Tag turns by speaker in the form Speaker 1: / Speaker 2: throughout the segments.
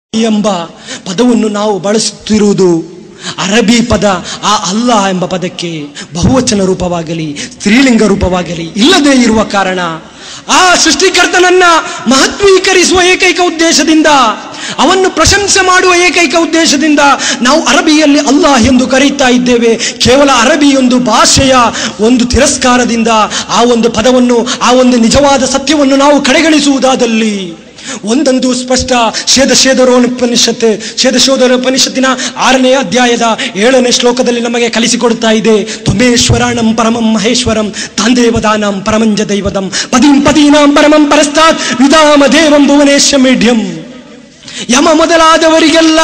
Speaker 1: ಎಂಬ ಪದವನ್ನು ನಾವು ಬಳಸುತ್ತಿರುವುದು ಅರಬಿ ಪದ ಆ ಅಲ್ಲ ಎಂಬ ಪದಕ್ಕೆ ಬಹುವಚನ ರೂಪವಾಗಲಿ ಸ್ತ್ರೀಲಿಂಗ ರೂಪವಾಗಲಿ ಇಲ್ಲದೆ ಇರುವ ಕಾರಣ ಆ ಸೃಷ್ಟಿಕರ್ತನನ್ನ ಮಹತ್ವೀಕರಿಸುವ ಏಕೈಕ ಉದ್ದೇಶದಿಂದ ಅವನ್ನು ಪ್ರಶಂಸೆ ಮಾಡುವ ಏಕೈಕ ಉದ್ದೇಶದಿಂದ ನಾವು ಅರಬಿಯಲ್ಲಿ ಅಲ್ಲಾಹ್ ಎಂದು ಕರೆಯುತ್ತಾ ಇದ್ದೇವೆ ಕೇವಲ ಅರಬಿ ಒಂದು ಭಾಷೆಯ ಒಂದು ತಿರಸ್ಕಾರದಿಂದ ಆ ಒಂದು ಪದವನ್ನು ಆ ಒಂದು ನಿಜವಾದ ಸತ್ಯವನ್ನು ನಾವು ಕಡೆಗಣಿಸುವುದಾದಲ್ಲಿ ಒಂದೊಂದು ಸ್ಪಷ್ಟ ಶೇದ ಶೇದರೋಪನಿಷತ್ ಶೇದ ಶೋಧರೋಪನಿಷತ್ತಿನ ಆರನೇ ಅಧ್ಯಾಯದ ಏಳನೇ ಶ್ಲೋಕದಲ್ಲಿ ನಮಗೆ ಕಲಿಸಿಕೊಡ್ತಾ ಇದೆ ತ್ವಮೇಶ್ವರಾಣಂ ಪರಮಂ ಮಹೇಶ್ವರಂ ತಾಂದೇವದಾನಂ ಪರಮಂಜ ದೈವದಂ ಪದಿಂ ಪದೀನಾಂ ಪರಮಂ ಪರಸ್ತಾತ್ ವಿಧಾಮ ದೇವಂ ಭುವನೇಶ ಮೇಢ್ಯಂ ಯಮ ಮೊದಲಾದವರಿಗೆಲ್ಲ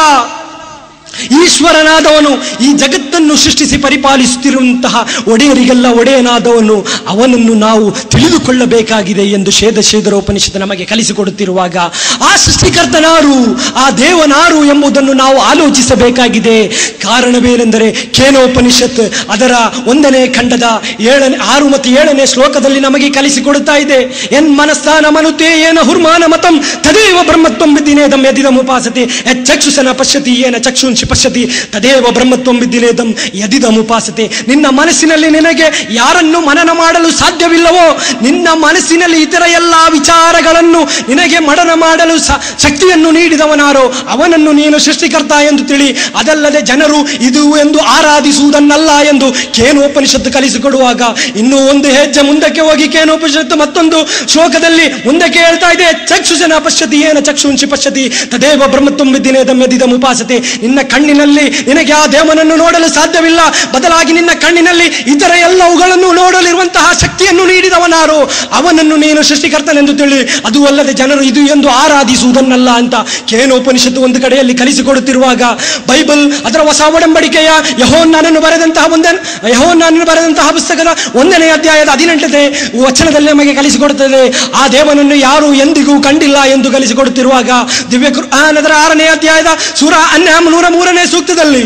Speaker 1: ಈಶ್ವರನಾದವನು ಈ ಜಗತ್ತನ್ನು ಸೃಷ್ಟಿಸಿ ಪರಿಪಾಲಿಸುತ್ತಿರುವಂತಹ ಒಡೆಯರಿಗೆಲ್ಲ ಒಡೆಯನಾದವನು ಅವನನ್ನು ನಾವು ತಿಳಿದುಕೊಳ್ಳಬೇಕಾಗಿದೆ ಎಂದು ಶೇದ ಶೇದರೋಪನಿಷತ್ತು ನಮಗೆ ಕಲಿಸಿಕೊಡುತ್ತಿರುವಾಗ ಆ ಸೃಷ್ಟಿಕರ್ತನಾರು ಆ ದೇವನಾರು ಎಂಬುದನ್ನು ನಾವು ಆಲೋಚಿಸಬೇಕಾಗಿದೆ ಕಾರಣವೇನೆಂದರೆ ಕೇನೋಪನಿಷತ್ ಅದರ ಒಂದನೇ ಖಂಡದ ಏಳನೇ ಆರು ಮತ್ತು ಏಳನೇ ಶ್ಲೋಕದಲ್ಲಿ ನಮಗೆ ಕಲಿಸಿಕೊಡುತ್ತಾ ಇದೆ ಎನ್ ಮನಸ್ಸಾನ ಮನುತೆ ಏನ ಹುರ್ಮಾನ ಮತಂ ತದೇವ ಬ್ರಹ್ಮತ್ವಂ ವಿದ್ದಿನೇದಂ ಯದಿದಂ ಉಪಾಸತೆ ಚಕ್ಷುಸನ ಪಶ್ಯತಿ ಏನ ಚಕ್ಷುಂಶಿ ಪಶ್ಯತಿ ತದೇವ ಬ್ರಹ್ಮತ್ವಂ ವಿದ್ದಿನೇದಂ ಯದಿದಂ ಉಪಾಸತೆ ನಿನ್ನ ಮನಸ್ಸಿನಲ್ಲಿ ನಿನಗೆ ಯಾರನ್ನು ಮನನ ಮಾಡಲು ಸಾಧ್ಯವಿಲ್ಲವೋ ನಿನ್ನ ಮನಸ್ಸಿನಲ್ಲಿ ಇತರ ಎಲ್ಲ ವಿಚಾರಗಳನ್ನು ನಿನಗೆ ಮನನ ಮಾಡಲು ಸ- ಶಕ್ತಿಯನ್ನು ನೀಡಿದವನಾರೋ ಅವನನ್ನು ನೀನು ಸೃಷ್ಟಿಕರ್ತ ಎಂದು ತಿಳಿ ಅದಲ್ಲದೆ ಜನರು ಇದು ಎಂದು ಆರಾಧಿಸುವುದನ್ನಲ್ಲ ಎಂದು ಕೇನೋಪನಿಷತ್ತು ಕಲಿಸಿಕೊಡುವಾಗ ಇನ್ನೂ ಒಂದು ಹೆಜ್ಜೆ ಮುಂದಕ್ಕೆ ಹೋಗಿ ಕೇನೋಪನಿಷತ್ತು ಮತ್ತೊಂದು ಶ್ಲೋಕದಲ್ಲಿ ಮುಂದಕ್ಕೆ ಹೇಳ್ತಾ ಇದೆ ಚಕ್ಷುಜನ ಪಶ್ಯತಿ ಏನ ಚಕ್ಷುಂಶಿ ಪಶ್ಯತಿ ತದೇವ ಬ್ರಹ್ಮತ್ವಂ ವಿದ್ದಿನೇದಂ ಯದಿದಂ ಉಪಾಸತೆ ನಿನ್ನ ಕಣ್ಣಿನಲ್ಲಿ ನಿನಗೆ ಆ ದೇವನನ್ನು ನೋಡಲು ಸಾಧ್ಯವಿಲ್ಲ ಬದಲಾಗಿ ನಿನ್ನ ಕಣ್ಣಿನಲ್ಲಿ ಇತರ ಎಲ್ಲವುಗಳನ್ನು ನೋಡಲಿರುವಂತಹ ಶಕ್ತಿಯನ್ನು ನೀಡಿದವನಾರು ಅವನನ್ನು ನೀನು ಸೃಷ್ಟಿಕರ್ತನೆಂದು ತಿಳಿ ಅದು ಅಲ್ಲದೆ ಜನರು ಇದು ಎಂದು ಆರಾಧಿಸುವುದನ್ನಲ್ಲ ಅಂತ ಕೇನೋಪನಿಷತ್ತು ಒಂದು ಕಡೆಯಲ್ಲಿ ಕಲಿಸಿಕೊಡುತ್ತಿರುವಾಗ ಬೈಬಲ್ ಅದರ ಹೊಸ ಒಡಂಬಡಿಕೆಯ ಯಹೋನ್ನನನ್ನು ಬರೆದಂತಹ ಒಂದ ಯಹೋನ್ನನನ್ನು ಬರೆದಂತಹ ಪುಸ್ತಕದ ಒಂದನೇ ಅಧ್ಯಾಯದ ಹದಿನೆಂಟನೇ ವಚನದಲ್ಲಿ ನಮಗೆ ಕಲಿಸಿಕೊಡುತ್ತದೆ ಆ ದೇವನನ್ನು ಯಾರು ಎಂದಿಗೂ ಕಂಡಿಲ್ಲ ಎಂದು ಕಲಿಸಿಕೊಡುತ್ತಿರುವಾಗ ದಿವ್ಯ ಕುರ್ಆನ್ ಅದರ ಆರನೇ ಅಧ್ಯಾಯದ ಸೂರ ಅನ್ಯಾಮ್ ನೂರ ಮೂರನೇ ಸೂಕ್ತದಲ್ಲಿ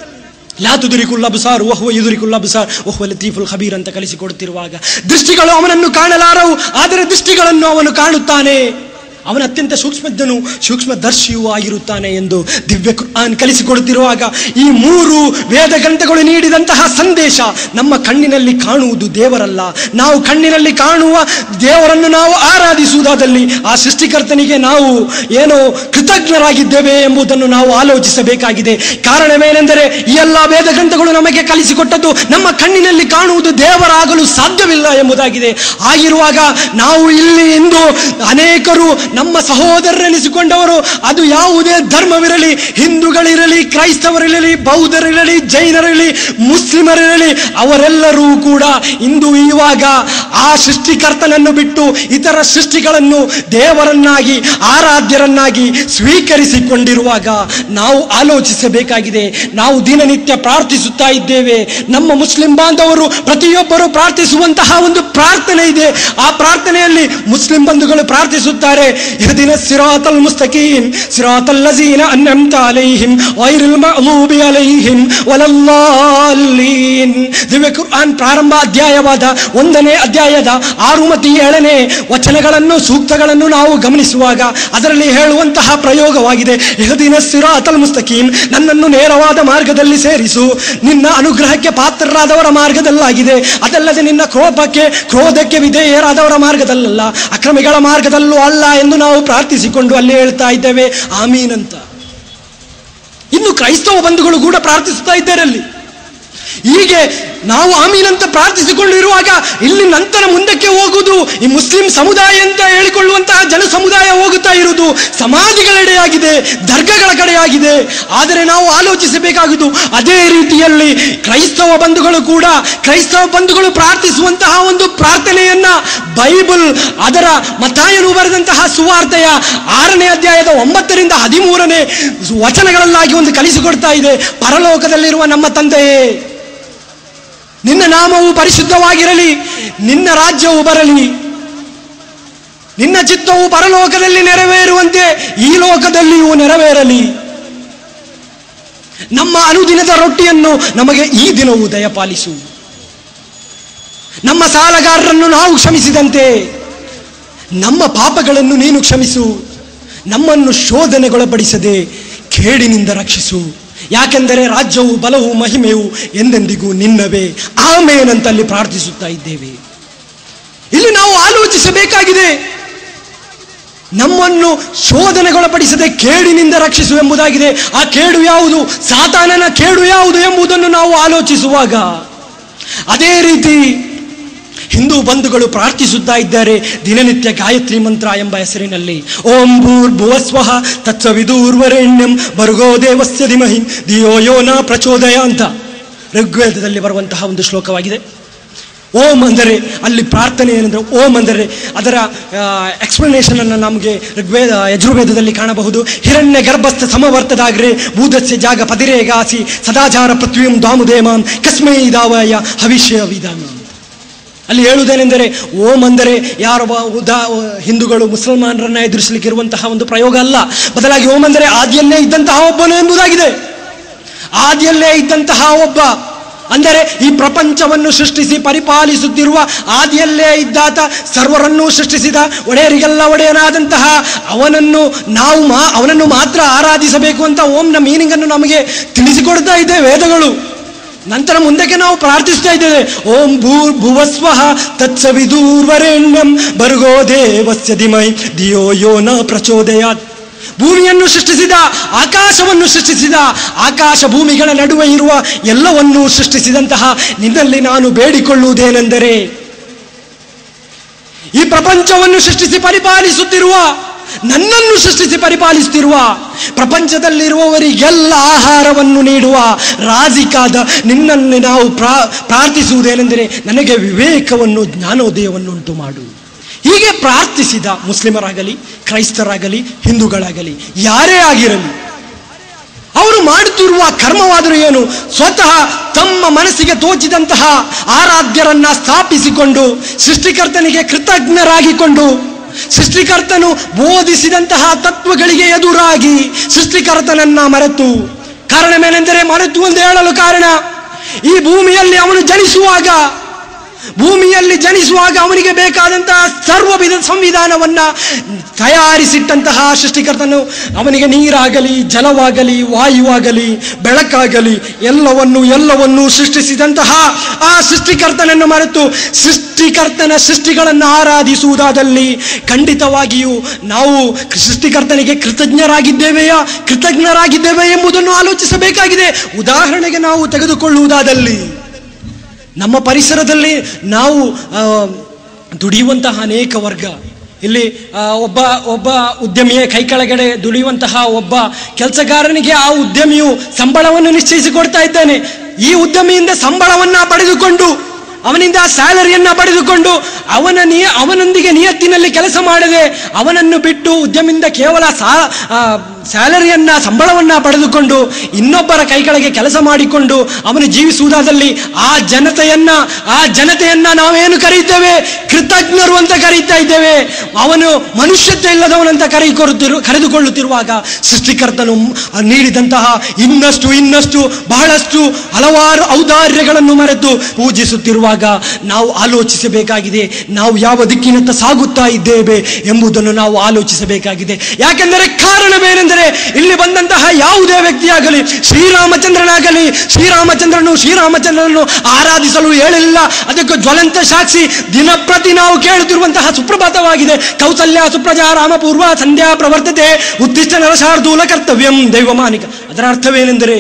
Speaker 1: ಲಾ ತುದುರಿಕುಲ್ಲ ಬುಸಾರ್ ಒಹ್ವ ಯುದುರಿಕುಲ್ಲ ಬುಸಾರ್ ಒಹ್ವ ಲತೀಫುಲ್ ಖಬೀರ್ ಅಂತ ಕಲಿಸಿಕೊಡುತ್ತಿರುವಾಗ ದೃಷ್ಟಿಗಳು ಅವನನ್ನು ಕಾಣಲಾರವು ಆದರೆ ದೃಷ್ಟಿಗಳನ್ನು ಅವನು ಕಾಣುತ್ತಾನೆ ಅವನ ಅತ್ಯಂತ ಸೂಕ್ಷ್ಮಜ್ಞನು ಸೂಕ್ಷ್ಮದರ್ಶಿಯೂ ಆಗಿರುತ್ತಾನೆ ಎಂದು ದಿವ್ಯ ಕುರ್ಆನ್ ಕಲಿಸಿಕೊಡುತ್ತಿರುವಾಗ ಈ ಮೂರು ವೇದ ಗ್ರಂಥಗಳು ನೀಡಿದಂತಹ ಸಂದೇಶ ನಮ್ಮ ಕಣ್ಣಿನಲ್ಲಿ ಕಾಣುವುದು ದೇವರಲ್ಲ ನಾವು ಕಣ್ಣಿನಲ್ಲಿ ಕಾಣುವ ದೇವರನ್ನು ನಾವು ಆರಾಧಿಸುವುದಾದಲ್ಲಿ ಆ ಸೃಷ್ಟಿಕರ್ತನಿಗೆ ನಾವು ಏನೋ ಕೃತಜ್ಞರಾಗಿದ್ದೇವೆ ಎಂಬುದನ್ನು ನಾವು ಆಲೋಚಿಸಬೇಕಾಗಿದೆ ಕಾರಣವೇನೆಂದರೆ ಈ ಎಲ್ಲ ವೇದ ಗ್ರಂಥಗಳು ನಮಗೆ ಕಲಿಸಿಕೊಟ್ಟದ್ದು ನಮ್ಮ ಕಣ್ಣಿನಲ್ಲಿ ಕಾಣುವುದು ದೇವರಾಗಲು ಸಾಧ್ಯವಿಲ್ಲ ಎಂಬುದಾಗಿದೆ ಆಗಿರುವಾಗ ನಾವು ಇಲ್ಲಿ ಇಂದು ಅನೇಕರು ನಮ್ಮ ಸಹೋದರರೆನಿಸಿಕೊಂಡವರು ಅದು ಯಾವುದೇ ಧರ್ಮವಿರಲಿ ಹಿಂದೂಗಳಿರಲಿ ಕ್ರೈಸ್ತವರಿರಲಿ ಬೌದ್ಧರಿರಲಿ ಜೈನರಿರಲಿ ಮುಸ್ಲಿಮರಿರಲಿ ಅವರೆಲ್ಲರೂ ಕೂಡ ಇಂದು ಇವಾಗ ಆ ಸೃಷ್ಟಿಕರ್ತನನ್ನು ಬಿಟ್ಟು ಇತರ ಸೃಷ್ಟಿಗಳನ್ನು ದೇವರನ್ನಾಗಿ ಆರಾಧ್ಯರನ್ನಾಗಿ ಸ್ವೀಕರಿಸಿಕೊಂಡಿರುವಾಗ ನಾವು ಆಲೋಚಿಸಬೇಕಾಗಿದೆ ನಾವು ದಿನನಿತ್ಯ ಪ್ರಾರ್ಥಿಸುತ್ತಾ ಇದ್ದೇವೆ ನಮ್ಮ ಮುಸ್ಲಿಂ ಬಾಂಧವರು ಪ್ರತಿಯೊಬ್ಬರು ಪ್ರಾರ್ಥಿಸುವಂತಹ ಒಂದು ಪ್ರಾರ್ಥನೆ ಇದೆ ಆ ಪ್ರಾರ್ಥನೆಯಲ್ಲಿ ಮುಸ್ಲಿಂ ಬಂಧುಗಳು ಪ್ರಾರ್ಥಿಸುತ್ತಾರೆ ಇಹದಿನ ಸಿರಾತಲ್ ಮುಸ್ತಕೀಮ್ ಸಿರಾತಲ್ ಲಜೀನ ಅನ್ಯಮ್ತ ಅಲೈಹಿಂ ವೈರಿಲ್ ಮಗ್ಲೂಬಿ ಅಲೈಹಿಂ ವಲಲ್ಲಾಲೀನ್ ದಿವ್ಯ ಕುರ್ಆನ್ ಪ್ರಾರಂಭ ಅಧ್ಯಾಯವಾದ ಒಂದನೇ ಅಧ್ಯಾಯದ ಆರು ಮತ್ತು ಏಳನೇ ವಚನಗಳನ್ನು ಸೂಕ್ತಗಳನ್ನು ನಾವು ಗಮನಿಸುವಾಗ ಅದರಲ್ಲಿ ಹೇಳುವಂತಹ ಪ್ರಯೋಗವಾಗಿದೆ ಇಹದಿನ ಸಿರಾತಲ್ ಮುಸ್ತಕೀಮ್ ನನ್ನನ್ನು ನೇರವಾದ ಮಾರ್ಗದಲ್ಲಿ ಸೇರಿಸು ನಿನ್ನ ಅನುಗ್ರಹಕ್ಕೆ ಪಾತ್ರರಾದವರ ಮಾರ್ಗದಲ್ಲಾಗಿದೆ ಅದಲ್ಲದೆ ನಿನ್ನ ಕೋಪಕ್ಕೆ ಕ್ರೋಧಕ್ಕೆ ವಿಧೇಯರಾದವರ ಮಾರ್ಗದಲ್ಲಲ್ಲ ಅಕ್ರಮಿಗಳ ಮಾರ್ಗದಲ್ಲೂ ಅಲ್ಲ ಎಂದು ನಾವು ಪ್ರಾರ್ಥಿಸಿಕೊಂಡು ಅಲ್ಲಿ ಹೇಳ್ತಾ ಇದ್ದೇವೆ ಆಮೀನ್ ಅಂತ ಇನ್ನು ಕ್ರೈಸ್ತವ ಬಂಧುಗಳು ಕೂಡ ಪ್ರಾರ್ಥಿಸುತ್ತಾ ಇದ್ದಾರೆ ಅಲ್ಲಿ ಹೀಗೆ ನಾವು ಆಮೀನ್ ಅಂತ ಪ್ರಾರ್ಥಿಸಿಕೊಂಡು ಇರುವಾಗ ಇಲ್ಲಿ ನಂತರ ಮುಂದಕ್ಕೆ ಹೋಗುವುದು ಈ ಮುಸ್ಲಿಂ ಸಮುದಾಯ ಅಂತ ಹೇಳಿಕೊಳ್ಳುವಂತಹ ಜನ ಸಮುದಾಯ ಹೋಗುತ್ತಾ ಇರುವುದು ಸಮಾಧಿಗಳೆಡೆಯಾಗಿದೆ ದರ್ಗಗಳ ಕಡೆಯಾಗಿದೆ ಆದರೆ ನಾವು ಆಲೋಚಿಸಬೇಕಾಗುವುದು ಅದೇ ರೀತಿಯಲ್ಲಿ ಕ್ರೈಸ್ತವ ಬಂಧುಗಳು ಕೂಡ ಕ್ರೈಸ್ತವ ಬಂಧುಗಳು ಪ್ರಾರ್ಥಿಸುವಂತಹ ಒಂದು ಪ್ರಾರ್ಥನೆಯನ್ನ ಬೈಬಲ್ ಅದರ ಮತಾಯನು ಬರೆದಂತಹ ಸುವಾರ್ತೆಯ ಆರನೇ ಅಧ್ಯಾಯದ ಒಂಬತ್ತರಿಂದ ಹದಿಮೂರನೇ ವಚನಗಳಲ್ಲಾಗಿ ಒಂದು ಕಲಿಸಿಕೊಡ್ತಾ ಇದೆ ಪರಲೋಕದಲ್ಲಿರುವ ನಮ್ಮ ತಂದೆಯೇ ನಿನ್ನ ನಾಮವು ಪರಿಶುದ್ಧವಾಗಿರಲಿ ನಿನ್ನ ರಾಜ್ಯವು ಬರಲಿ ನಿನ್ನ ಚಿತ್ತವು ಪರಲೋಕದಲ್ಲಿ ನೆರವೇರುವಂತೆ ಈ ಲೋಕದಲ್ಲಿಯೂ ನೆರವೇರಲಿ ನಮ್ಮ ಅನುದಿನದ ರೊಟ್ಟಿಯನ್ನು ನಮಗೆ ಈ ದಿನವೂ ದಯಪಾಲಿಸು ನಮ್ಮ ಸಾಲಗಾರರನ್ನು ನಾವು ಕ್ಷಮಿಸಿದಂತೆ ನಮ್ಮ ಪಾಪಗಳನ್ನು ನೀನು ಕ್ಷಮಿಸು ನಮ್ಮನ್ನು ಶೋಧನೆಗೊಳಪಡಿಸದೆ ಕೇಡಿನಿಂದ ರಕ್ಷಿಸು ಯಾಕೆಂದರೆ ರಾಜ್ಯವು ಬಲವು ಮಹಿಮೆಯು ಎಂದೆಂದಿಗೂ ನಿನ್ನವೇ ಆಮೇನಂತ ಅಲ್ಲಿ ಪ್ರಾರ್ಥಿಸುತ್ತಾ ಇದ್ದೇವೆ ಇಲ್ಲಿ ನಾವು ಆಲೋಚಿಸಬೇಕಾಗಿದೆ ನಮ್ಮನ್ನು ಶೋಧನೆಗೊಳಪಡಿಸದೆ ಕೇಡಿನಿಂದ ರಕ್ಷಿಸು ಎಂಬುದಾಗಿದೆ ಆ ಕೇಡು ಯಾವುದು ಸಾತಾನನ ಕೇಡು ಯಾವುದು ಎಂಬುದನ್ನು ನಾವು ಆಲೋಚಿಸುವಾಗ ಅದೇ ರೀತಿ ಹಿಂದೂ ಬಂಧುಗಳು ಪ್ರಾರ್ಥಿಸುತ್ತಾ ಇದ್ದಾರೆ ದಿನನಿತ್ಯ ಗಾಯತ್ರಿ ಮಂತ್ರ ಎಂಬ ಹೆಸರಿನಲ್ಲಿ ಓಂ ಭೂರ್ ಭುವಸ್ವಹ ತತ್ಸವಿದೂರ್ವರೆಣ್ಯಂ ಭರ್ಗೋ ದೇವಸ್ಯ ಧಿಮಹಿ ಧಿಯೋ ಯೋನ ಪ್ರಚೋದಯ ಅಂತ ಋಗ್ವೇದದಲ್ಲಿ ಬರುವಂತಹ ಒಂದು ಶ್ಲೋಕವಾಗಿದೆ ಓಂ ಅಂದರೆ ಅಲ್ಲಿ ಪ್ರಾರ್ಥನೆ ಏನಂದ್ರೆ ಓಂ ಅಂದರೆ ಅದರ ಎಕ್ಸ್ಪ್ಲನೇಷನ್ ಅನ್ನು ನಮಗೆ ಋಗ್ವೇದ ಯಜುರ್ವೇದದಲ್ಲಿ ಕಾಣಬಹುದು ಹಿರಣ್ಯ ಗರ್ಭಸ್ಥ ಸಮವರ್ತದಾಗ್ರೆ ಭೂದಸ್ಯ ಜಾಗ ಪದಿರೇಗಾಸಿ ಸದಾಚಾರ ಪೃಥ್ವಿಂ ದಾಮುದೇಮಾಂ ಕಸ್ಮೈ ದಾವಯ ಹವಿಷ್ಯ ವಿಧಾನ ಅಲ್ಲಿ ಹೇಳುವುದೇನೆಂದರೆ ಓಂ ಅಂದರೆ ಯಾರು ಉದಾ ಹಿಂದೂಗಳು ಮುಸಲ್ಮಾನರನ್ನ ಎದುರಿಸಲಿಕ್ಕಿರುವಂತಹ ಒಂದು ಪ್ರಯೋಗ ಅಲ್ಲ ಬದಲಾಗಿ ಓಂ ಅಂದರೆ ಆದಿಯಲ್ಲೇ ಇದ್ದಂತಹ ಒಬ್ಬನು ಎಂಬುದಾಗಿದೆ ಆದಿಯಲ್ಲೇ ಇದ್ದಂತಹ ಒಬ್ಬ ಅಂದರೆ ಈ ಪ್ರಪಂಚವನ್ನು ಸೃಷ್ಟಿಸಿ ಪರಿಪಾಲಿಸುತ್ತಿರುವ ಆದಿಯಲ್ಲೇ ಇದ್ದಾತ ಸರ್ವರನ್ನೂ ಸೃಷ್ಟಿಸಿದ ಒಡೆಯರಿಗೆಲ್ಲ ಒಡೆಯನಾದಂತಹ ಅವನನ್ನು ನಾವು ಮಾ ಅವನನ್ನು ಮಾತ್ರ ಆರಾಧಿಸಬೇಕು ಅಂತ ಓಂನ ಮೀನಿಂಗ್ ಅನ್ನು ನಮಗೆ ತಿಳಿಸಿಕೊಡ್ತಾ ಇದೆ ವೇದಗಳು ನಂತರ ಮುಂದಕ್ಕೆ ನಾವು ಪ್ರಾರ್ಥಿಸ್ತಾ ಇದ್ದೇವೆ ಓಂ ಭೂರ್ ಭುವಸ್ವಹ ತತ್ಸವಿದೂರ್ವರೆಣ್ಯಂ ಭರ್ಗೋ ದೇವಸ್ಯ ಧಿಮೈ ಧಿಯೋ ಯೋ ನ ಪ್ರಚೋದಯಾತ್ ಭೂಮಿಯನ್ನು ಸೃಷ್ಟಿಸಿದ ಆಕಾಶವನ್ನು ಸೃಷ್ಟಿಸಿದ ಆಕಾಶ ಭೂಮಿಗಳ ನಡುವೆ ಇರುವ ಎಲ್ಲವನ್ನೂ ಸೃಷ್ಟಿಸಿದಂತಹ ನಿನ್ನಲ್ಲಿ ನಾನು ಬೇಡಿಕೊಳ್ಳುವುದೇನೆಂದರೆ ಈ ಪ್ರಪಂಚವನ್ನು ಸೃಷ್ಟಿಸಿ ಪರಿಪಾಲಿಸುತ್ತಿರುವ ನನ್ನನ್ನು ಸೃಷ್ಟಿಸಿ ಪರಿಪಾಲಿಸುತ್ತಿರುವ ಪ್ರಪಂಚದಲ್ಲಿರುವವರಿಗೆಲ್ಲ ಆಹಾರವನ್ನು ನೀಡುವ ರಾಜಿಕಾದ ನಿನ್ನನ್ನು ನಾವು ಪ್ರಾ ಪ್ರಾರ್ಥಿಸುವುದೇನೆಂದರೆ ನನಗೆ ವಿವೇಕವನ್ನು ಜ್ಞಾನೋದಯವನ್ನು ಉಂಟು ಮಾಡು ಹೀಗೆ ಪ್ರಾರ್ಥಿಸಿದ ಮುಸ್ಲಿಮರಾಗಲಿ ಕ್ರೈಸ್ತರಾಗಲಿ ಹಿಂದೂಗಳಾಗಲಿ ಯಾರೇ ಆಗಿರಲಿ ಅವರು ಮಾಡುತ್ತಿರುವ ಕರ್ಮವಾದರೂ ಏನು ಸ್ವತಃ ತಮ್ಮ ಮನಸ್ಸಿಗೆ ತೋಚಿದಂತಹ ಆರಾಧ್ಯರನ್ನ ಸ್ಥಾಪಿಸಿಕೊಂಡು ಸೃಷ್ಟಿಕರ್ತನಿಗೆ ಕೃತಜ್ಞರಾಗಿಕೊಂಡು ಸೃಷ್ಟಿಕರ್ತನು ಬೋಧಿಸಿದಂತಹ ತತ್ವಗಳಿಗೆ ಎದುರಾಗಿ ಸೃಷ್ಟಿಕರ್ತನನ್ನ ಮರೆತು ಕಾರಣವೇನೆಂದರೆ ಮರೆತು ಎಂದು ಹೇಳಲು ಕಾರಣ ಈ ಭೂಮಿಯಲ್ಲಿ ಅವನು ಜನಿಸುವಾಗ ಭೂಮಿಯಲ್ಲಿ ಜನಿಸುವಾಗ ಅವನಿಗೆ ಬೇಕಾದಂತಹ ಸರ್ವ ವಿಧ ಸಂವಿಧಾನವನ್ನ ತಯಾರಿಸಿಟ್ಟಂತಹ ಸೃಷ್ಟಿಕರ್ತನು ಅವನಿಗೆ ನೀರಾಗಲಿ ಜಲವಾಗಲಿ ವಾಯುವಾಗಲಿ ಬೆಳಕಾಗಲಿ ಎಲ್ಲವನ್ನು ಎಲ್ಲವನ್ನೂ ಸೃಷ್ಟಿಸಿದಂತಹ ಆ ಸೃಷ್ಟಿಕರ್ತನನ್ನು ಮರೆತು ಸೃಷ್ಟಿಕರ್ತನ ಸೃಷ್ಟಿಗಳನ್ನು ಆರಾಧಿಸುವುದಾದಲ್ಲಿ ಖಂಡಿತವಾಗಿಯೂ ನಾವು ಸೃಷ್ಟಿಕರ್ತನಿಗೆ ಕೃತಜ್ಞರಾಗಿದ್ದೇವೆಯಾ ಕೃತಜ್ಞರಾಗಿದ್ದೇವೆ ಎಂಬುದನ್ನು ಆಲೋಚಿಸಬೇಕಾಗಿದೆ ಉದಾಹರಣೆಗೆ ನಾವು ತೆಗೆದುಕೊಳ್ಳುವುದಾದಲ್ಲಿ ನಮ್ಮ ಪರಿಸರದಲ್ಲಿ ನಾವು ಆ, ದುಡಿಯುವಂತಹ ಅನೇಕ ವರ್ಗ ಇಲ್ಲಿ ಆ, ಒಬ್ಬ ಒಬ್ಬ ಉದ್ಯಮಿಯ ಕೈ ಕೆಳಗಡೆ ದುಡಿಯುವಂತಹ ಒಬ್ಬ ಕೆಲಸಗಾರನಿಗೆ ಆ ಉದ್ಯಮಿಯು ಸಂಬಳವನ್ನು ನಿಶ್ಚಯಿಸಿಕೊಡ್ತಾ ಇದ್ದಾನೆ ಈ ಉದ್ಯಮಿಯಿಂದ ಸಂಬಳವನ್ನ ಪಡೆದುಕೊಂಡು ಅವನಿಂದ ಸ್ಯಾಲರಿಯನ್ನ ಪಡೆದುಕೊಂಡು ಅವನ ನಿಯ ಅವನೊಂದಿಗೆ ನಿಯತ್ತಿನಲ್ಲಿ ಕೆಲಸ ಮಾಡದೆ ಅವನನ್ನು ಬಿಟ್ಟು ಉದ್ಯಮಿಯಿಂದ ಕೇವಲ ಸಾ ಆ, ಸ್ಯಾಲರಿಯನ್ನ ಸಂಬಳವನ್ನ ಪಡೆದುಕೊಂಡು ಇನ್ನೊಬ್ಬರ ಕೈ ಕೆಳಗೆ ಕೆಲಸ ಮಾಡಿಕೊಂಡು ಅವನು ಜೀವಿಸುವುದಾದಲ್ಲಿ ಆ ಜನತೆಯನ್ನ ಆ ಜನತೆಯನ್ನ ನಾವೇನು ಕರೆಯುತ್ತೇವೆ ಕೃತಜ್ಞರು ಅಂತ ಕರೀತಾ ಇದ್ದೇವೆ ಅವನು ಮನುಷ್ಯತ್ವ ಇಲ್ಲದವನಂತ ಕರೆಯಿಕೊರುತ್ತಿರು ಕರೆದುಕೊಳ್ಳುತ್ತಿರುವಾಗ ಸೃಷ್ಟಿಕರ್ತನು ನೀಡಿದಂತಹ ಇನ್ನಷ್ಟು ಇನ್ನಷ್ಟು ಬಹಳಷ್ಟು ಹಲವಾರು ಔದಾರ್ಯಗಳನ್ನು ಮರೆತು ಪೂಜಿಸುತ್ತಿರುವಾಗ ನಾವು ಆಲೋಚಿಸಬೇಕಾಗಿದೆ ನಾವು ಯಾವ ದಿಕ್ಕಿನತ್ತ ಸಾಗುತ್ತಾ ಇದ್ದೇವೆ ಎಂಬುದನ್ನು ನಾವು ಆಲೋಚಿಸಬೇಕಾಗಿದೆ ಯಾಕೆಂದರೆ ಕಾರಣವೇನೆಂದರೆ ಇಲ್ಲಿ ಬಂದಂತಹ ಯಾವುದೇ ವ್ಯಕ್ತಿಯಾಗಲಿ ಶ್ರೀರಾಮಚಂದ್ರನಾಗಲಿ ಶ್ರೀರಾಮಚಂದ್ರನು ಶ್ರೀರಾಮಚಂದ್ರನನ್ನು ಆರಾಧಿಸಲು ಹೇಳಿಲ್ಲ ಅದಕ್ಕೆ ಜ್ವಲಂತ ಸಾಕ್ಷಿ ದಿನಪ್ರತಿ ನಾವು ಕೇಳುತ್ತಿರುವಂತಹ ಸುಪ್ರಭಾತವಾಗಿದೆ ಕೌಸಲ್ಯ ಸುಪ್ರಜಾ ರಾಮಪೂರ್ವ ಸಂಧ್ಯಾ ಪ್ರವರ್ತತೆ ಉತ್ತಿಷ್ಟ ನರಸಾರ್ಧೂಲ ಕರ್ತವ್ಯಂ ದೈವಮಾನಿಕ ಅದರ ಅರ್ಥವೇನೆಂದರೆ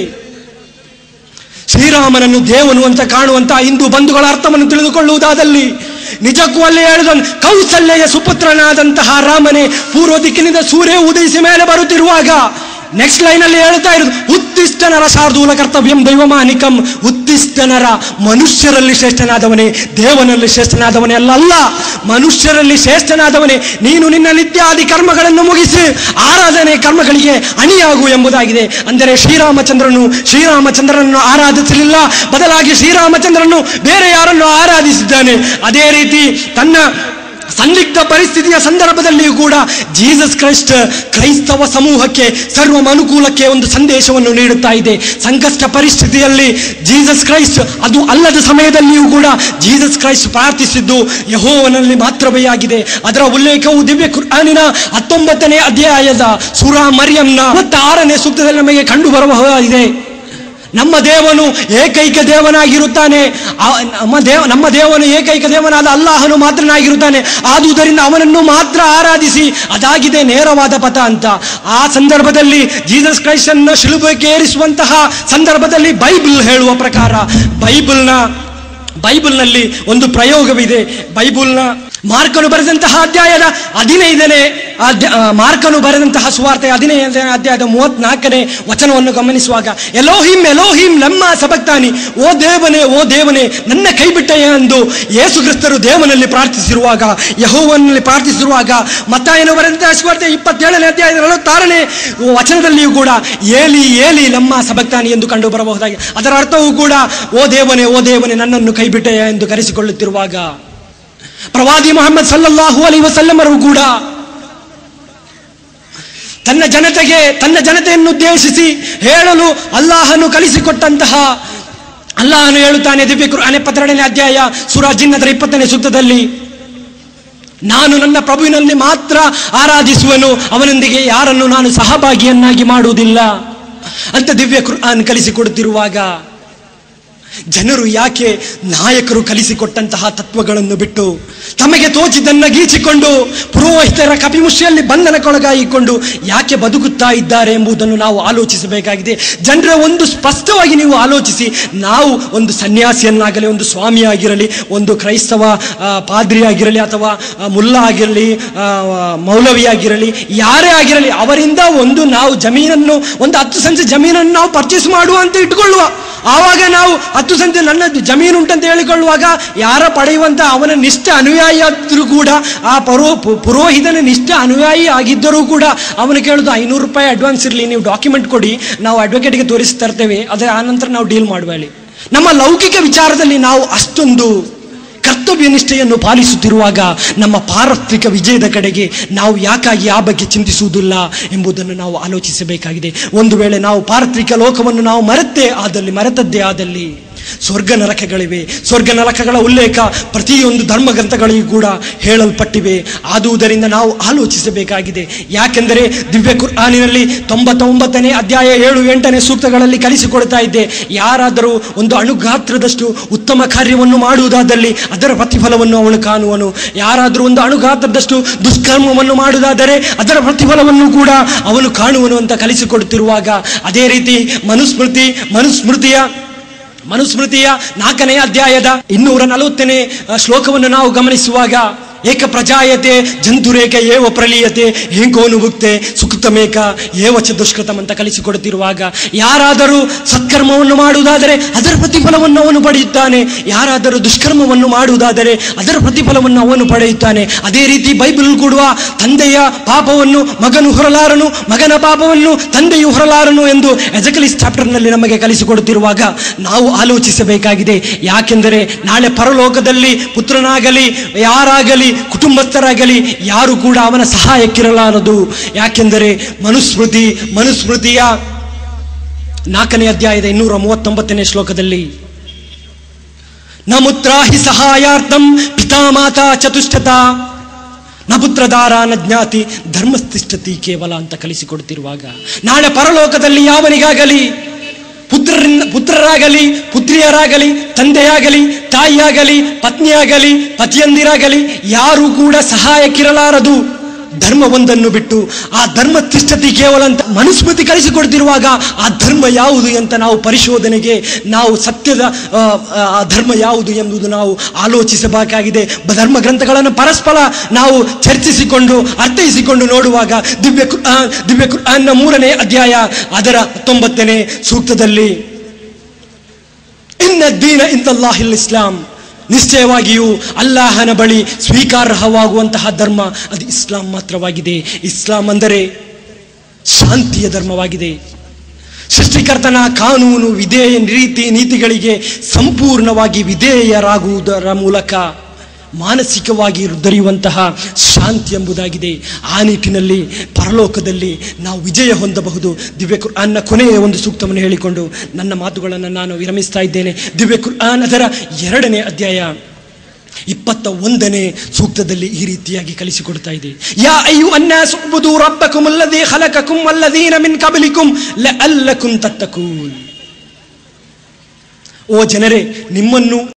Speaker 1: ಶ್ರೀರಾಮನನ್ನು ದೇವನು ಅಂತ ಕಾಣುವಂತಹ ಹಿಂದೂ ಬಂಧುಗಳ ಅರ್ಥವನ್ನು ತಿಳಿದುಕೊಳ್ಳುವುದಾದಲ್ಲಿ ನಿಜಕ್ಕೂ ಅಲ್ಲಿ ಹೇಳಿದ ಕೌಸಲ್ಯ ಸುಪುತ್ರನಾದಂತಹ ರಾಮನೇ ಪೂರ್ವ ದಿಕ್ಕಿನಿಂದ ಸೂರ್ಯ ಉದಯಿಸಿ ಮೇಲೆ ಬರುತ್ತಿರುವಾಗ ನೆಕ್ಸ್ಟ್ ಲೈನ್ ಅಲ್ಲಿ ಹೇಳ್ತಾ ಇರೋದು ಉತ್ತಿಷ್ಟನರ ಶಾರ್ದೂಲ ಕರ್ತವ್ಯಂ ದೈವಮಾನಿಕಂ ಉತ್ತಿಷ್ಟನರ ಮನುಷ್ಯರಲ್ಲಿ ಶ್ರೇಷ್ಠನಾದವನೇ ದೇವನಲ್ಲಿ ಶ್ರೇಷ್ಠನಾದವನೇ ಅಲ್ಲ ಅಲ್ಲ ಮನುಷ್ಯರಲ್ಲಿ ಶ್ರೇಷ್ಠನಾದವನೇ ನೀನು ನಿನ್ನ ನಿತ್ಯಾದಿ ಕರ್ಮಗಳನ್ನು ಮುಗಿಸಿ ಆರಾಧನೆ ಕರ್ಮಗಳಿಗೆ ಅಣಿಯಾಗು ಎಂಬುದಾಗಿದೆ ಅಂದರೆ ಶ್ರೀರಾಮಚಂದ್ರನು ಶ್ರೀರಾಮಚಂದ್ರನನ್ನು ಆರಾಧಿಸಲಿಲ್ಲ ಬದಲಾಗಿ ಶ್ರೀರಾಮಚಂದ್ರನು ಬೇರೆ ಯಾರನ್ನು ಆರಾಧಿಸಿದ್ದಾನೆ ಅದೇ ರೀತಿ ತನ್ನ ಸಂದಿಗ್ಧ ಪರಿಸ್ಥಿತಿಯ ಸಂದರ್ಭದಲ್ಲಿಯೂ ಕೂಡ ಜೀಸಸ್ ಕ್ರೈಸ್ಟ್ ಕ್ರೈಸ್ತವ ಸಮೂಹಕ್ಕೆ ಸರ್ವ ಅನುಕೂಲಕ್ಕೆ ಒಂದು ಸಂದೇಶವನ್ನು ನೀಡುತ್ತಾ ಇದೆ ಸಂಕಷ್ಟ ಪರಿಸ್ಥಿತಿಯಲ್ಲಿ ಜೀಸಸ್ ಕ್ರೈಸ್ಟ್ ಅದು ಅಲ್ಲದ ಸಮಯದಲ್ಲಿಯೂ ಕೂಡ ಜೀಸಸ್ ಕ್ರೈಸ್ಟ್ ಪ್ರಾರ್ಥಿಸಿದ್ದು ಯಹೋವನಲ್ಲಿ ಮಾತ್ರವೇ ಆಗಿದೆ ಅದರ ಉಲ್ಲೇಖವು ದಿವ್ಯ ಕುರ್ಆನಿನ ಹತ್ತೊಂಬತ್ತನೇ ಅಧ್ಯಾಯದ ಸುರಾ ಮರಿಯಂನ ಆರನೇ ಸೂಕ್ತದಲ್ಲಿ ನಮಗೆ ಕಂಡು ಬರಬಹುದಾಗಿದೆ ನಮ್ಮ ದೇವನು ಏಕೈಕ ದೇವನಾಗಿರುತ್ತಾನೆ ಆ- ನಮ್ಮ ದೇವ ನಮ್ಮ ದೇವನು ಏಕೈಕ ದೇವನಾದ ಅಲ್ಲಾಹನು ಮಾತ್ರನಾಗಿರುತ್ತಾನೆ ಆದುದರಿಂದ ಅವನನ್ನು ಮಾತ್ರ ಆರಾಧಿಸಿ ಅದಾಗಿದೆ ನೇರವಾದ ಪಥ ಅಂತ ಆ ಸಂದರ್ಭದಲ್ಲಿ ಜೀಸಸ್ ಕ್ರೈಸ್ಟ್ ಅನ್ನು ಶಿಲುಬೆಗೆ ಏರಿಸುವಂತಹ ಸಂದರ್ಭದಲ್ಲಿ ಬೈಬಲ್ ಹೇಳುವ ಪ್ರಕಾರ ಬೈಬಲ್ನ ಬೈಬಲ್ನಲ್ಲಿ ಒಂದು ಪ್ರಯೋಗವಿದೆ ಬೈಬಲ್ನ ಮಾರ್ಕನು ಬರೆದಂತಹ ಅಧ್ಯಾಯದ ಹದಿನೈದನೇ ಅಧ್ಯ ಆ, ಮಾರ್ಕನು ಬರೆದಂತಹ ಸುವಾರ್ತೆ ಹದಿನೈದನೇ ಅಧ್ಯಾಯದ ಮೂವತ್ನಾಲ್ಕನೇ ವಚನವನ್ನು ಗಮನಿಸುವಾಗ ಎಲೋಹಿಂ ಎಲೋಹಿಂ ಲಮ್ಮ ಸಬಕ್ತಾನಿ ಓ ದೇವನೇ ಓ ದೇವನೇ ನನ್ನ ಕೈ ಬಿಟ್ಟೆಯ ಎಂದು ಯೇಸು ಕ್ರಿಸ್ತರು ದೇವನಲ್ಲಿ ಪ್ರಾರ್ಥಿಸಿರುವಾಗ ಯಹೋವನಲ್ಲಿ ಪ್ರಾರ್ಥಿಸಿರುವಾಗ ಮತ್ತಾಯನು ಬರೆದಂತಹ ಸುವಾರ್ತೆ ಇಪ್ಪತ್ತೇಳನೇ ಅಧ್ಯಾಯದ ನಲವತ್ತಾರನೇ ವಚನದಲ್ಲಿಯೂ ಕೂಡ ಏಲಿ ಏಲಿ ಲಮ್ಮ ಸಬಕ್ತಾನಿ ಎಂದು ಕಂಡು ಬರಬಹುದಾಗಿ ಅದರ ಅರ್ಥವೂ ಕೂಡ ಓ ದೇವನೇ ಓ ದೇವನೇ ನನ್ನನ್ನು ಕೈಬಿಟ್ಟೆಯ ಎಂದು ಕರೆಸಿಕೊಳ್ಳುತ್ತಿರುವಾಗ ಪ್ರವಾದಿ ಮೊಹಮ್ಮದ್ ಸಲ್ಲಲ್ಲಾಹು ಅಲೈ ವಸಲ್ಲಮರು ಕೂಡ ತನ್ನ ಜನತೆಗೆ ತನ್ನ ಜನತೆಯನ್ನು ಉದ್ದೇಶಿಸಿ ಹೇಳಲು ಅಲ್ಲಾಹನು ಕಲಿಸಿಕೊಟ್ಟಂತಹ ಅಲ್ಲಾಹನು ಹೇಳುತ್ತಾನೆ ದಿವ್ಯ ಕುರ್ಆನ್ ಎಪ್ಪತ್ತೆರಡನೇ ಅಧ್ಯಾಯ ಸುರಾಜಿನ್ನದರ ಇಪ್ಪತ್ತನೇ ಸೂಕ್ತದಲ್ಲಿ ನಾನು ನನ್ನ ಪ್ರಭುವಿನಲ್ಲಿ ಮಾತ್ರ ಆರಾಧಿಸುವನು ಅವನೊಂದಿಗೆ ಯಾರನ್ನು ನಾನು ಸಹಭಾಗಿಯನ್ನಾಗಿ ಮಾಡುವುದಿಲ್ಲ ಅಂತ ದಿವ್ಯ ಕುರ್ಆನ್ ಕಲಿಸಿಕೊಡುತ್ತಿರುವಾಗ ಜನರು ಯಾಕೆ ನಾಯಕರು ಕಲಿಸಿಕೊಟ್ಟಂತಹ ತತ್ವಗಳನ್ನು ಬಿಟ್ಟು ತಮಗೆ ತೋಚಿದ್ದನ್ನ ಗೀಚಿಕೊಂಡು ಪುರೋಹಿತರ ಕಪಿಮುಷ್ಟಿಯಲ್ಲಿ ಬಂಧನಕ್ಕೊಳಗಾಗಿಕೊಂಡು ಯಾಕೆ ಬದುಕುತ್ತಾ ಇದ್ದಾರೆ ಎಂಬುದನ್ನು ನಾವು ಆಲೋಚಿಸಬೇಕಾಗಿದೆ ಜನರ ಒಂದು ಸ್ಪಷ್ಟವಾಗಿ ನೀವು ಆಲೋಚಿಸಿ ನಾವು ಒಂದು ಸನ್ಯಾಸಿಯನ್ನಾಗಲಿ ಒಂದು ಸ್ವಾಮಿಯಾಗಿರಲಿ ಒಂದು ಕ್ರೈಸ್ತವ ಆ, ಪಾದ್ರಿಯಾಗಿರಲಿ ಅಥವಾ ಆ, ಮುಲ್ಲಾ ಆಗಿರಲಿ ಆ, ಮೌಲವಿಯಾಗಿರಲಿ ಯಾರೇ ಆಗಿರಲಿ ಅವರಿಂದ ಒಂದು ನಾವು ಜಮೀನನ್ನು ಒಂದು ಹತ್ತು ಸಂಚೆ ಜಮೀನನ್ನು ನಾವು ಪರ್ಚೇಸ್ ಮಾಡುವ ಅಂತ ಇಟ್ಕೊಳ್ಳುವ ಆವಾಗ ನಾವು ಹತ್ತು ಸಂತೆ ನನ್ನ ಜಮೀನು ಉಂಟಂತ ಹೇಳಿಕೊಳ್ಳುವಾಗ ಯಾರ ಪಡೆಯುವಂತ ಅವನ ನಿಷ್ಠ ಅನುಯಾಯಿ ಆದರೂ ಕೂಡ ಆ ಪರೋ ಪು- ಪುರೋಹಿತನ ನಿಷ್ಠ ಅನುಯಾಯಿ ಆಗಿದ್ದರೂ ಕೂಡ ಅವನು ಕೇಳುದು ಐನೂರು ರೂಪಾಯಿ ಅಡ್ವಾನ್ಸ್ ಇರಲಿ ನೀವು ಡಾಕ್ಯುಮೆಂಟ್ ಕೊಡಿ ನಾವು ಅಡ್ವೊಕೇಟ್ಗೆ ತೋರಿಸಿ ತರ್ತೇವೆ ಅದರ ಆನಂತರ ನಾವು ಡೀಲ್ ಮಾಡುವ ಹೇಳಿ ನಮ್ಮ ಲೌಕಿಕ ವಿಚಾರದಲ್ಲಿ ನಾವು ಅಷ್ಟೊಂದು ಕರ್ತವ್ಯ ನಿಷ್ಠೆಯನ್ನು ಪಾಲಿಸುತ್ತಿರುವಾಗ ನಮ್ಮ ಪಾರತ್ರಿಕ ವಿಜಯದ ಕಡೆಗೆ ನಾವು ಯಾಕಾಗಿ ಆ ಬಗ್ಗೆ ಚಿಂತಿಸುವುದಿಲ್ಲ ಎಂಬುದನ್ನು ನಾವು ಆಲೋಚಿಸಬೇಕಾಗಿದೆ ಒಂದು ವೇಳೆ ನಾವು ಪಾರತ್ರಿಕ ಲೋಕವನ್ನು ನಾವು ಮರೆತೇ ಆದಲ್ಲಿ ಮರೆತದ್ದೇ ಆದಲ್ಲಿ ಸ್ವರ್ಗ ನರಕಗಳಿವೆ ಸ್ವರ್ಗ ನರಕಗಳ ಉಲ್ಲೇಖ ಪ್ರತಿಯೊಂದು ಧರ್ಮ ಗ್ರಂಥಗಳಿಗೂ ಕೂಡ ಹೇಳಲ್ಪಟ್ಟಿವೆ ಆದುದರಿಂದ ನಾವು ಆಲೋಚಿಸಬೇಕಾಗಿದೆ ಯಾಕೆಂದರೆ ದಿವ್ಯ ಕುರ್ಆನಿನಲ್ಲಿ ತೊಂಬತ್ತೊಂಬತ್ತನೇ ಅಧ್ಯಾಯ ಏಳು ಎಂಟನೇ ಸೂಕ್ತಗಳಲ್ಲಿ ಕಲಿಸಿಕೊಡ್ತಾ ಇದ್ದೆ ಯಾರಾದರೂ ಒಂದು ಅಣುಗಾತ್ರದಷ್ಟು ಉತ್ತಮ ಕಾರ್ಯವನ್ನು ಮಾಡುವುದಾದಲ್ಲಿ ಅದರ ಪ್ರತಿಫಲವನ್ನು ಅವನು ಕಾಣುವನು ಯಾರಾದರೂ ಒಂದು ಅಣುಗಾತ್ರದಷ್ಟು ದುಷ್ಕರ್ಮವನ್ನು ಮಾಡುವುದಾದರೆ ಅದರ ಪ್ರತಿಫಲವನ್ನು ಕೂಡ ಅವನು ಕಾಣುವನು ಅಂತ ಕಲಿಸಿಕೊಡುತ್ತಿರುವಾಗ ಅದೇ ರೀತಿ ಮನುಸ್ಮೃತಿ ಮನುಸ್ಮೃತಿಯ ಮನುಸ್ಮೃತಿಯ ನಾಲ್ಕನೇ ಅಧ್ಯಾಯದ ಇನ್ನೂರ ನಲವತ್ತನೇ ಆ, ಶ್ಲೋಕವನ್ನು ನಾವು ಗಮನಿಸುವಾಗ ಏಕ ಪ್ರಜಾಯತೆ ಜಂತುರೇಕ ಏವ ಪ್ರಲೀಯತೆ ಹೇಂಕೋನು ಭುಕ್ತೆ ಸುಕೃತಮೇಕ ಏವ ಚ ದುಷ್ಕೃತಂ ಅಂತ ಕಲಿಸಿಕೊಡುತ್ತಿರುವಾಗ ಯಾರಾದರೂ ಸತ್ಕರ್ಮವನ್ನು ಮಾಡುವುದಾದರೆ ಅದರ ಪ್ರತಿಫಲವನ್ನು ಅವನು ಪಡೆಯುತ್ತಾನೆ ಯಾರಾದರೂ ದುಷ್ಕರ್ಮವನ್ನು ಮಾಡುವುದಾದರೆ ಅದರ ಪ್ರತಿಫಲವನ್ನು ಅವನು ಪಡೆಯುತ್ತಾನೆ ಅದೇ ರೀತಿ ಬೈಬಲ್ ಕೊಡುವ ತಂದೆಯ ಪಾಪವನ್ನು ಮಗನು ಹೊರಲಾರನು ಮಗನ ಪಾಪವನ್ನು ತಂದೆಯು ಹೊರಲಾರನು ಎಂದು ಎಜಕಲಿಸ್ ಚಾಪ್ಟರ್ನಲ್ಲಿ ನಮಗೆ ಕಲಿಸಿಕೊಡುತ್ತಿರುವಾಗ ನಾವು ಆಲೋಚಿಸಬೇಕಾಗಿದೆ ಯಾಕೆಂದರೆ ನಾಳೆ ಪರಲೋಕದಲ್ಲಿ ಪುತ್ರನಾಗಲಿ ಯಾರಾಗಲಿ ಕುಟುಂಬಸ್ಥರಾಗಲಿ ಯಾರು ಕೂಡ ಅವನ ಸಹಾಯಕ್ಕಿರಲಾರದು ಯಾಕೆಂದರೆ ಮನುಸ್ಮೃತಿ ಮನುಸ್ಮೃತಿಯ ನಾಲ್ಕನೇ ಅಧ್ಯಾಯದ ಇನ್ನೂರ ಮೂವತ್ತೊಂಬತ್ತನೇ ಶ್ಲೋಕದಲ್ಲಿ ನ ಮುತ್ರ ಹಿ ಸಹಾಯಾರ್ಥಂ ಪಿತಾ ಮಾತಾ ಚತುಷ್ಟತ ನ ಪುತ್ರದಾರ ನ ಜ್ಞಾತಿ ಧರ್ಮಸ್ಥಿಷ್ಠತಿ ಕೇವಲ ಅಂತ ಕಲಿಸಿಕೊಡ್ತಿರುವಾಗ ನಾಳೆ ಪರಲೋಕದಲ್ಲಿ ಯಾವನಿಗಾಗಲಿ ಪುತ್ರರಿಂದ ಪುತ್ರರಾಗಲಿ ಪುತ್ರಿಯರಾಗಲಿ ತಂದೆಯಾಗಲಿ ತಾಯಿಯಾಗಲಿ ಪತ್ನಿಯಾಗಲಿ ಪತಿಯಂದಿರಾಗಲಿ ಯಾರು ಕೂಡ ಸಹಾಯಕ್ಕಿರಲಾರದು ಧರ್ಮವೊಂದನ್ನು ಬಿಟ್ಟು ಆ ಧರ್ಮ ತಿಷ್ಠತಿ ಕೇವಲ ಅಂತ ಮನುಸ್ಮೃತಿ ಕಲಿಸಿಕೊಡ್ತಿರುವಾಗ ಆ ಧರ್ಮ ಯಾವುದು ಅಂತ ನಾವು ಪರಿಶೋಧನೆಗೆ ನಾವು ಸತ್ಯದ ಆ, ಆ ಧರ್ಮ ಯಾವುದು ಎಂಬುದು ನಾವು ಆಲೋಚಿಸಬೇಕಾಗಿದೆ ಬ- ಧರ್ಮ ಗ್ರಂಥಗಳನ್ನು ಪರಸ್ಪರ ನಾವು ಚರ್ಚಿಸಿಕೊಂಡು ಅರ್ಥೈಸಿಕೊಂಡು ನೋಡುವಾಗ ದಿವ್ಯ ಕು- ಆ, ದಿವ್ಯ ಕುರ್ಆನ್ನ ಮೂರನೇ ಅಧ್ಯಾಯ ಅದರ ಹತ್ತೊಂಬತ್ತನೇ ಸೂಕ್ತದಲ್ಲಿ ಇನ್ನ ದೀನ ಇಂದಲ್ಲಾಹಿಲ್ ಇಸ್ಲಾಂ ನಿಶ್ಚಯವಾಗಿಯೂ ಅಲ್ಲಾಹನ ಬಳಿ ಸ್ವೀಕಾರಾರ್ಹವಾಗುವಂತಹ ಧರ್ಮ ಅದು ಇಸ್ಲಾಂ ಮಾತ್ರವಾಗಿದೆ ಇಸ್ಲಾಂ ಅಂದರೆ ಶಾಂತಿಯ ಧರ್ಮವಾಗಿದೆ ಸೃಷ್ಟಿಕರ್ತನ ಕಾನೂನು ವಿಧೇಯ ರೀತಿ ನೀತಿಗಳಿಗೆ ಸಂಪೂರ್ಣವಾಗಿ ವಿಧೇಯರಾಗುವುದರ ಮೂಲಕ ಮಾನಸಿಕವಾಗಿ ದೊರೆಯುವಂತಹ ಶಾಂತಿ ಎಂಬುದಾಗಿದೆ ಆ ನಿಟ್ಟಿನಲ್ಲಿ ಪರಲೋಕದಲ್ಲಿ ನಾವು ವಿಜಯ ಹೊಂದಬಹುದು ದಿವ್ಯ ಕುರ್ಆನ್ನ ಕೊನೆಯ ಒಂದು ಸೂಕ್ತವನ್ನು ಹೇಳಿಕೊಂಡು ನನ್ನ ಮಾತುಗಳನ್ನು ನಾನು ವಿರಮಿಸ್ತಾ ಇದ್ದೇನೆ ದಿವ್ಯ ಕುರ್ಆನ್ ಅದರ ಎರಡನೇ ಅಧ್ಯಾಯ ಇಪ್ಪತ್ತ ಒಂದನೇ ಸೂಕ್ತದಲ್ಲಿ ಈ ರೀತಿಯಾಗಿ ಕಲಿಸಿಕೊಡ್ತಾ ಇದೆ ಯಾ ಅಯ್ಯು ಅನ್ನಾಸ್ ಉಬ್ದು ರಬ್ಬಕುಂ ಅಲ್ಲದಿ ಖಲಕಕುಂ ವಲ್ಲದೀನ ಮಿನ್ ಕಬಲಿಕುಂ ಲಅಲ್ಲಕುಂ ತತ್ತಕೂನ್ ಓ ಜನರೇ ನಿಮ್ಮನ್ನು